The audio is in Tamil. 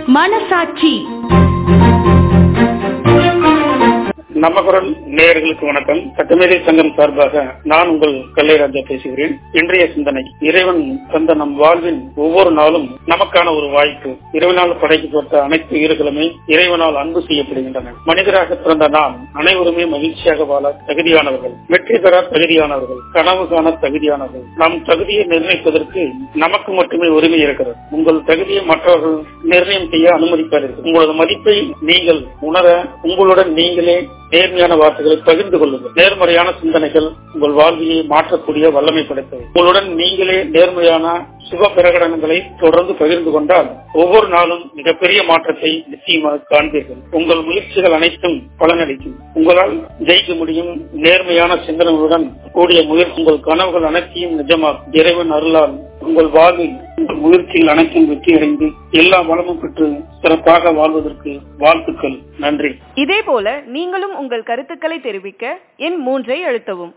மனசாட்சி நம்ம குரல் நேயர்களுக்கு வணக்கம் சட்டமேதை சங்கம் சார்பாக நான் உங்கள் கல்லைராஜா பேசுகிறேன் இன்றைய சிந்தனை இறைவன் தந்த நம் வாழ்வின் ஒவ்வொரு நாளும் நமக்கான ஒரு வாய்ப்பு இறைவனால் படைக்கப்பட்ட அனைத்து உயிர்களுமே இறைவனால் அன்பு செய்யப்படுகின்றன மனிதராக பிறந்த நாம் அனைவருமே மகிழ்ச்சியாக வாழ தகுதியானவர்கள் வெற்றி பெற தகுதியானவர்கள் கனவு காண தகுதியானவர்கள் நம் தகுதியை நிர்ணயிப்பதற்கு நமக்கு மட்டுமே உரிமை இருக்கிறது உங்கள் தகுதியை மற்றவர்கள் நிர்ணயம் செய்ய அனுமதிக்காதீர்கள் உங்களது மதிப்பை நீங்கள் உணர உங்களுடன் நீங்களே நேர்மையான வார்த்தைகளை பகிர்ந்து கொள்ளுங்கள் நேர்மறையான சிந்தனைகள் உங்கள் வாழ்வியை மாற்றக்கூடிய வல்லமை படைத்தது உங்களுடன் நீங்களே நேர்மையான சுப பிரகடனங்களை தொடர்ந்து பகிர்ந்து கொண்டால் ஒவ்வொரு நாளும் மிகப்பெரிய மாற்றத்தை நிச்சயமாக காண்பீர்கள் உங்கள் முயற்சிகள் அனைத்தும் பலனளிக்கும் உங்களால் ஜெயிக்க முடியும் நேர்மையான சிந்தனைகளுடன் கூடிய முயற்சி உங்கள் கனவுகள் அனைத்தையும் நிஜமாக்கும் இறைவன் அருளால் உங்கள் வாழ்வில் உங்கள் முயற்சிகள் அனைத்தும் வெற்றியடைந்து எல்லா வளமும் பெற்று சிறப்பாக வாழ்வதற்கு வாழ்த்துக்கள் நன்றி இதேபோல நீங்களும் உங்கள் கருத்துக்களை தெரிவிக்க எண் மூன்றை அழுத்தவும்